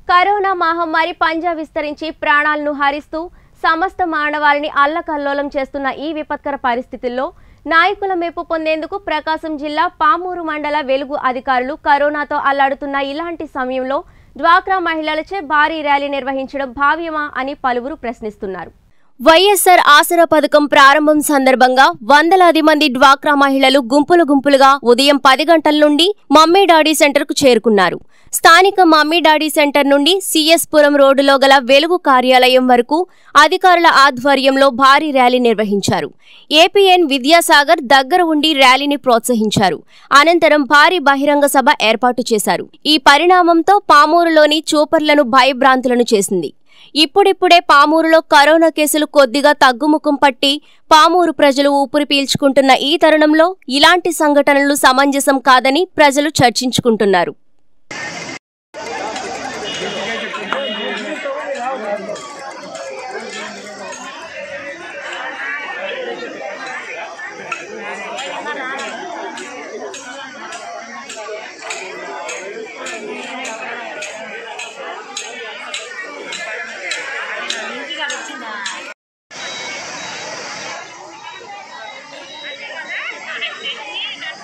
corona మహమ్మారి పంజా విస్తరించి ప్రాణాలను హరిస్తూ సమస్త మానవాళిని అల్లకల్లోలం చేస్తున్న ఈ విపత్కర పరిస్థితుల్లో నాయకుల మెప్పు పొందేందుకు ప్రకాశం జిల్లా పామూరు మండల వెలుగు అధికారులు కరోనాతో అల్లాడుతున్న ఇలాంటి సమయంలో డ్వాక్రా మహిళలచే భారీ ర్యాలీ నిర్వహించడం భావ్యమా అని పలువురు ప్రశ్నిస్తున్నారు వైఎస్ఆర్ ఆసరా పథకం ప్రారంభం సందర్భంగా వందలాది మంది డ్వాక్రా మహిళలు గుంపులు గుంపులుగా ఉదయం పది గంటల నుండి మమ్మీ డాడీ సెంటర్ కు చేరుకున్నారు స్థానిక మమ్మీ డాడీ సెంటర్ నుండి సిఎస్ పురం రోడ్డులో గల వెలుగు కార్యాలయం వరకు అధికారుల ఆధ్వర్యంలో భారీ ర్యాలీ నిర్వహించారు ఏపీఎన్ విద్యాసాగర్ దగ్గర ఉండి ర్యాలీని ప్రోత్సహించారు అనంతరం భారీ బహిరంగ సభ ఏర్పాటు చేశారు ఈ పరిణామంతో పామూరులోని చూపర్లను భయభ్రాంతులను చేసింది ఇప్పుడిప్పుడే పామూరులో కరోనా కేసులు కొద్దిగా తగ్గుముఖం పట్టి పామూరు ప్రజలు ఊపిరి పీల్చుకుంటున్న ఈ తరుణంలో ఇలాంటి సంఘటనలు సమంజసం కాదని ప్రజలు చర్చించుకుంటున్నారు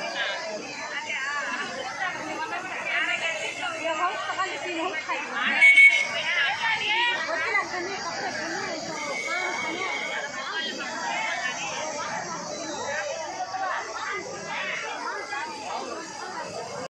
Hãy subscribe cho kênh Ghiền Mì Gõ Để không bỏ lỡ